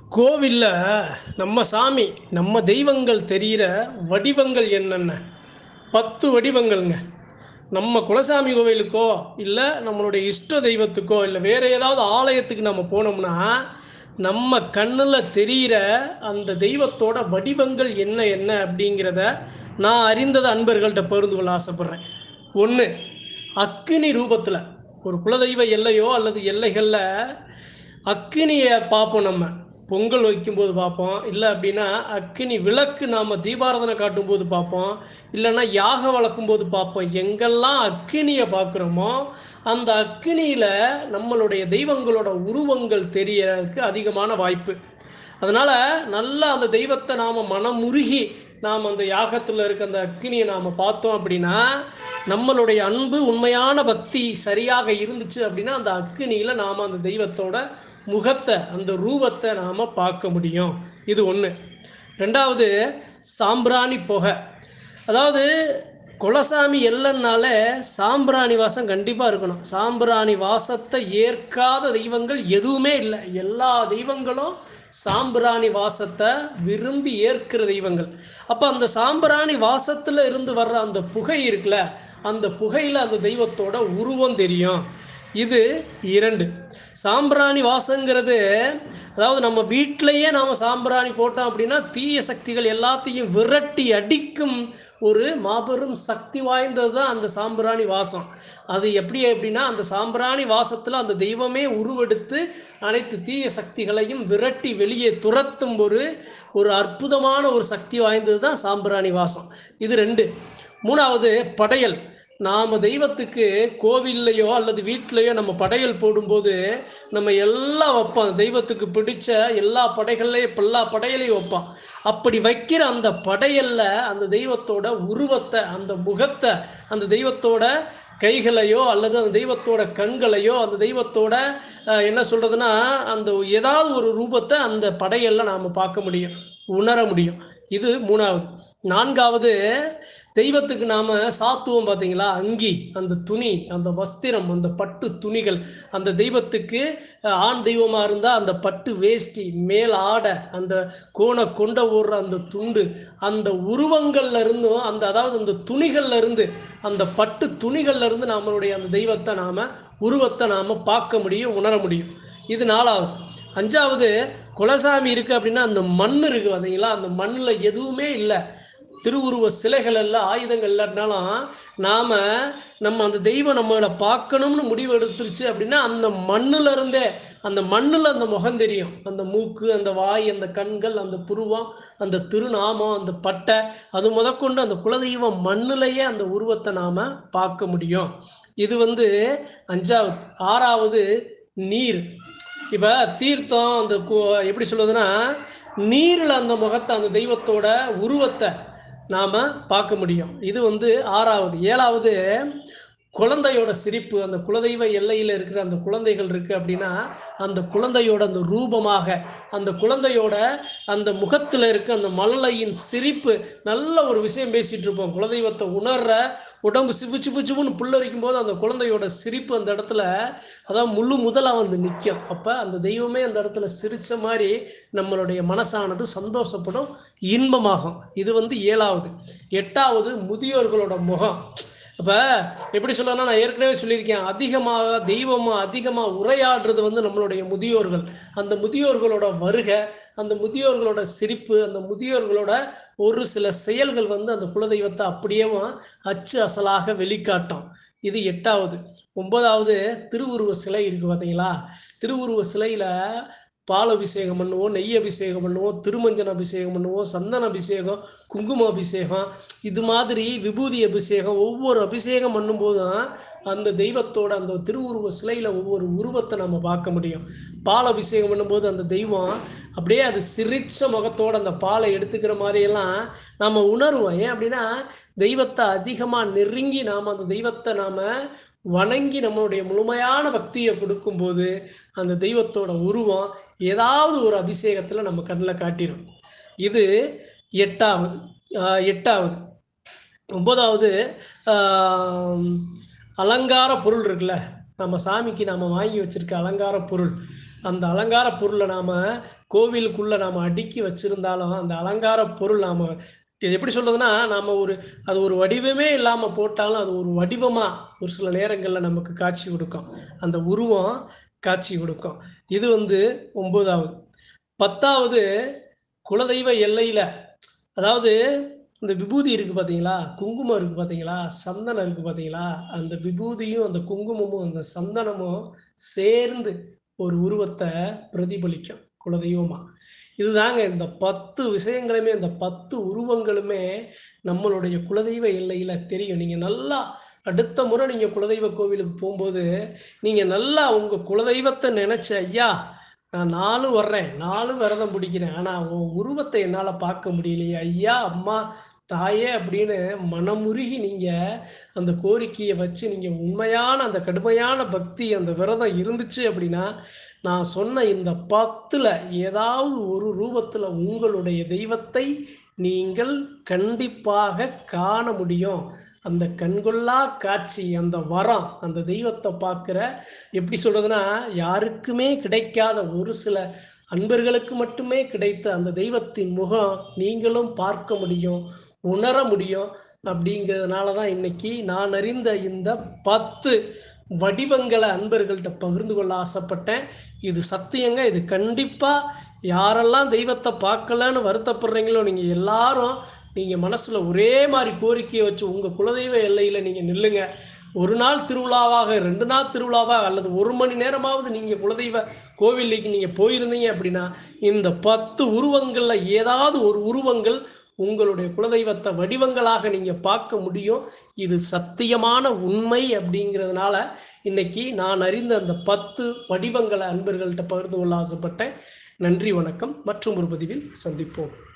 கோவிலில் நம்ம சாமி நம்ம தெய்வங்கள் தெரிகிற வடிவங்கள் என்னென்ன பத்து வடிவங்கள்ங்க நம்ம குலசாமி கோவிலுக்கோ இல்லை நம்மளுடைய இஷ்ட தெய்வத்துக்கோ இல்லை வேறு ஏதாவது ஆலயத்துக்கு நம்ம போனோம்னா நம்ம கண்ணில் தெரிகிற அந்த தெய்வத்தோட வடிவங்கள் என்ன என்ன அப்படிங்கிறத நான் அறிந்தத அன்பர்கள்ட்ட பகிர்ந்து கொள்ள ஆசைப்பட்றேன் ஒன்று அக்கினி ரூபத்தில் ஒரு குலதெய்வ எல்லையோ அல்லது எல்லைகளில் அக்கினியை பார்ப்போம் நம்ம பொங்கல் வைக்கும்போது பார்ப்போம் இல்லை அப்படின்னா அக்கினி விளக்கு நாம் தீபாராதனை காட்டும்போது பார்ப்போம் இல்லைன்னா யாகம் வளர்க்கும்போது பார்ப்போம் எங்கெல்லாம் அக்கினியை பார்க்குறோமோ அந்த அக்கினியில் நம்மளுடைய தெய்வங்களோட உருவங்கள் தெரியறதுக்கு அதிகமான வாய்ப்பு அதனால் நல்லா அந்த தெய்வத்தை நாம் மனமுருகி நாம் அந்த யாகத்தில் இருக்க அந்த அக்கினியை நாம் பார்த்தோம் அப்படின்னா நம்மளுடைய அன்பு உண்மையான பக்தி சரியாக இருந்துச்சு அப்படின்னா அந்த அக்கினியில் நாம் அந்த தெய்வத்தோட முகத்தை அந்த ரூபத்தை நாம் பார்க்க முடியும் இது ஒன்று ரெண்டாவது சாம்பிராணி புகை அதாவது குலசாமி எல்லைன்னாலே சாம்பிராணி வாசம் கண்டிப்பாக இருக்கணும் சாம்பிராணி வாசத்தை ஏற்காத தெய்வங்கள் எதுவுமே இல்லை எல்லா தெய்வங்களும் சாம்பிராணி வாசத்தை விரும்பி ஏற்கிற தெய்வங்கள் அப்போ அந்த சாம்பிராணி வாசத்தில் இருந்து வர்ற அந்த புகை இருக்குல்ல அந்த புகையில் அந்த தெய்வத்தோட உருவம் தெரியும் இது இரண்டு சாம்பிராணி வாசங்கிறது அதாவது நம்ம வீட்டிலையே நாம் சாம்பிராணி போட்டோம் அப்படின்னா தீய சக்திகள் எல்லாத்தையும் விரட்டி அடிக்கும் ஒரு மாபெரும் சக்தி வாய்ந்தது தான் அந்த சாம்பிராணி வாசம் அது எப்படி அப்படின்னா அந்த சாம்பிராணி வாசத்தில் அந்த தெய்வமே உருவெடுத்து அனைத்து தீய சக்திகளையும் விரட்டி வெளியே துரத்தும் ஒரு ஒரு அற்புதமான ஒரு சக்தி வாய்ந்தது தான் சாம்பிராணி வாசம் இது ரெண்டு மூணாவது படையல் நாம் தெய்வத்துக்கு கோவில்லையோ அல்லது வீட்டிலையோ நம்ம படையல் போடும்போது நம்ம எல்லாம் வைப்போம் தெய்வத்துக்கு பிடிச்ச எல்லா படைகள்லையும் எல்லா படையலையும் வைப்போம் அப்படி வைக்கிற அந்த படையலில் அந்த தெய்வத்தோட உருவத்தை அந்த முகத்தை அந்த தெய்வத்தோட கைகளையோ அல்லது அந்த தெய்வத்தோட கண்களையோ அந்த தெய்வத்தோட என்ன சொல்கிறதுனா அந்த ஏதாவது ஒரு ரூபத்தை அந்த படையலில் நாம் பார்க்க முடியும் உணர முடியும் இது மூணாவது நான்காவது தெய்வத்துக்கு நாம் சாத்துவோம் பார்த்தீங்களா அங்கி அந்த துணி அந்த வஸ்திரம் அந்த பட்டு துணிகள் அந்த தெய்வத்துக்கு ஆண் தெய்வமாக இருந்தால் அந்த பட்டு வேஷ்டி மேல் ஆடை அந்த கோண கொண்ட ஓடுற அந்த துண்டு அந்த உருவங்கள்ல இருந்தும் அந்த அதாவது அந்த துணிகள்ல இருந்து அந்த பட்டு துணிகள்ல இருந்து நம்மளுடைய அந்த தெய்வத்தை நாம் உருவத்தை நாம் பார்க்க முடியும் உணர முடியும் இது நாலாவது அஞ்சாவது குலசாமி இருக்குது அப்படின்னா அந்த மண் இருக்குது பார்த்தீங்களா அந்த மண்ணில் எதுவுமே இல்லை திருவுருவ சிலைகள் எல்லாம் ஆயுதங்கள் இல்லாட்டினாலும் நாம் நம்ம அந்த தெய்வம் நம்மளை பார்க்கணும்னு முடிவு எடுத்துருச்சு அப்படின்னா அந்த மண்ணில் இருந்தே அந்த மண்ணில் அந்த முகம் தெரியும் அந்த மூக்கு அந்த வாய் அந்த கண்கள் அந்த புருவம் அந்த திருநாமம் அந்த பட்டை அது முதற்கொண்டு அந்த குலதெய்வம் மண்ணிலேயே அந்த உருவத்தை நாம் பார்க்க முடியும் இது வந்து அஞ்சாவது ஆறாவது நீர் இப்போ தீர்த்தம் அந்த எப்படி சொல்லுதுன்னா நீரில் அந்த முகத்தை அந்த தெய்வத்தோட உருவத்தை நாம் பார்க்க முடியும் இது வந்து ஆறாவது ஏழாவது குழந்தையோட சிரிப்பு அந்த குலதெய்வ எல்லையில் இருக்கிற அந்த குழந்தைகள் இருக்குது அப்படின்னா அந்த குழந்தையோட அந்த ரூபமாக அந்த குழந்தையோட அந்த முகத்தில் இருக்க அந்த மல்லையின் சிரிப்பு நல்ல ஒரு விஷயம் பேசிகிட்டு இருப்போம் குலதெய்வத்தை உணர்ற உடம்பு சிவு சிவு சிவுன்னு புல்லரிக்கும் போது அந்த குழந்தையோட சிரிப்பு அந்த இடத்துல அதான் முழு முதலாக வந்து நிற்கும் அப்போ அந்த தெய்வமே அந்த இடத்துல சிரித்த மாதிரி நம்மளுடைய மனசானது சந்தோஷப்படும் இன்பமாகும் இது வந்து ஏழாவது எட்டாவது முதியோர்களோட முகம் அப்போ எப்படி சொல்லணும்னா நான் ஏற்கனவே சொல்லியிருக்கேன் அதிகமாக தெய்வமாக அதிகமாக உரையாடுறது வந்து நம்மளுடைய முதியோர்கள் அந்த முதியோர்களோட வருகை அந்த முதியோர்களோட சிரிப்பு அந்த முதியோர்களோட ஒரு சில செயல்கள் வந்து அந்த குலதெய்வத்தை அப்படியே அச்சு அசலாக வெளிக்காட்டும் இது எட்டாவது ஒன்பதாவது திருவுருவ சிலை இருக்குது பார்த்தீங்களா திருவுருவ சிலையில் பால் அபிஷேகம் பண்ணுவோம் நெய் அபிஷேகம் பண்ணுவோம் திருமஞ்சன அபிஷேகம் பண்ணுவோம் சந்தன அபிஷேகம் குங்கும அபிஷேகம் இது மாதிரி விபூதி அபிஷேகம் ஒவ்வொரு அபிஷேகம் பண்ணும்போது தான் அந்த தெய்வத்தோட அந்த திருவுருவ சிலையில் ஒவ்வொரு உருவத்தை நம்ம பார்க்க முடியும் பால் அபிஷேகம் பண்ணும்போது அந்த தெய்வம் அப்படியே அது சிரிச்ச முகத்தோட அந்த பாலை எடுத்துக்கிற மாதிரியெல்லாம் நம்ம உணர்வோம் ஏன் அப்படின்னா தெய்வத்தை அதிகமாக நெருங்கி நாம் அந்த தெய்வத்தை நாம் வணங்கி நம்மளுடைய முழுமையான பக்தியை கொடுக்கும்போது அந்த தெய்வத்தோட உருவம் ஏதாவது ஒரு அபிஷேகத்தில் நம்ம கண்ணில் காட்டிடும் இது எட்டாவது எட்டாவது ஒன்பதாவது அலங்கார பொருள் இருக்குல்ல நம்ம சாமிக்கு நம்ம வாங்கி வச்சிருக்க அலங்கார பொருள் அந்த அலங்கார பொருளை நாம் கோவிலுக்குள்ளே நாம் அடுக்கி வச்சுருந்தாலும் அந்த அலங்கார பொருள் நாம் இது எப்படி சொல்கிறதுனா நாம் ஒரு அது ஒரு வடிவமே இல்லாமல் போட்டாலும் அது ஒரு வடிவமாக ஒரு சில நேரங்களில் நமக்கு காட்சி கொடுக்கும் அந்த உருவம் காட்சி கொடுக்கும் இது வந்து ஒம்பதாவது பத்தாவது குலதெய்வ எல்லையில் அதாவது இந்த விபூதி இருக்குது பார்த்தீங்களா குங்குமம் இருக்குது பார்த்தீங்களா சந்தனம் இருக்குது பார்த்தீங்களா அந்த விபூதியும் அந்த குங்குமமும் அந்த சந்தனமும் சேர்ந்து ஒரு உருவத்தை பிரதிபலிக்கும் குலதெய்வமாக இதுதாங்க இந்த பத்து விஷயங்களுமே இந்த பத்து உருவங்களுமே நம்மளுடைய குலதெய்வ எல்லையில் தெரியும் நீங்கள் நல்லா அடுத்த முறை நீங்கள் குலதெய்வ கோவிலுக்கு போகும்போது நீங்கள் நல்லா உங்கள் குலதெய்வத்தை நினச்ச ஐயா நான் நாளும் வர்றேன் நாளும் விரதம் பிடிக்கிறேன் ஆனால் உன் உருவத்தை என்னால் பார்க்க முடியலையே ஐயா அம்மா தாயே அப்படின்னு மனமுருகி நீங்கள் அந்த கோரிக்கையை வச்சு நீங்கள் உண்மையான அந்த கடுமையான பக்தி அந்த விரதம் இருந்துச்சு அப்படின்னா நான் சொன்ன இந்த பத்தில் ஏதாவது ஒரு ரூபத்தில் உங்களுடைய தெய்வத்தை நீங்கள் கண்டிப்பாக காண முடியும் அந்த கண்கொள்ளா காட்சி அந்த வரம் அந்த தெய்வத்தை பார்க்குற எப்படி சொல்கிறதுனா யாருக்குமே கிடைக்காத ஒரு சில அன்பர்களுக்கு மட்டுமே கிடைத்த அந்த தெய்வத்தின் முகம் நீங்களும் பார்க்க முடியும் உணர முடியும் அப்படிங்கிறதுனால தான் இன்னைக்கு நான் அறிந்த இந்த பத்து வடிவங்களை அன்பர்கள்ட்ட பகிர்ந்து கொள்ள ஆசைப்பட்டேன் இது சத்தியங்க இது கண்டிப்பாக யாரெல்லாம் தெய்வத்தை பார்க்கலன்னு வருத்தப்படுறீங்களோ நீங்கள் எல்லாரும் நீங்கள் மனசில் ஒரே மாதிரி கோரிக்கையை வச்சு உங்கள் குலதெய்வ எல்லையில் நீங்கள் நில்லுங்க ஒரு நாள் திருவிழாவாக ரெண்டு நாள் திருவிழாவாக அல்லது ஒரு மணி நேரமாவது நீங்கள் குலதெய்வ கோவிலுக்கு நீங்கள் போயிருந்தீங்க அப்படின்னா இந்த பத்து உருவங்களில் ஏதாவது ஒரு உருவங்கள் உங்களுடைய குலதெய்வத்தை வடிவங்களாக நீங்கள் பார்க்க முடியும் இது சத்தியமான உண்மை அப்படிங்கிறதுனால இன்னைக்கு நான் அறிந்த அந்த பத்து வடிவங்களை அன்பர்கள்ட்ட பகிர்ந்து கொள்ள ஆசைப்பட்டேன் நன்றி வணக்கம் மற்றும் ஒரு பதிவில் சந்திப்போம்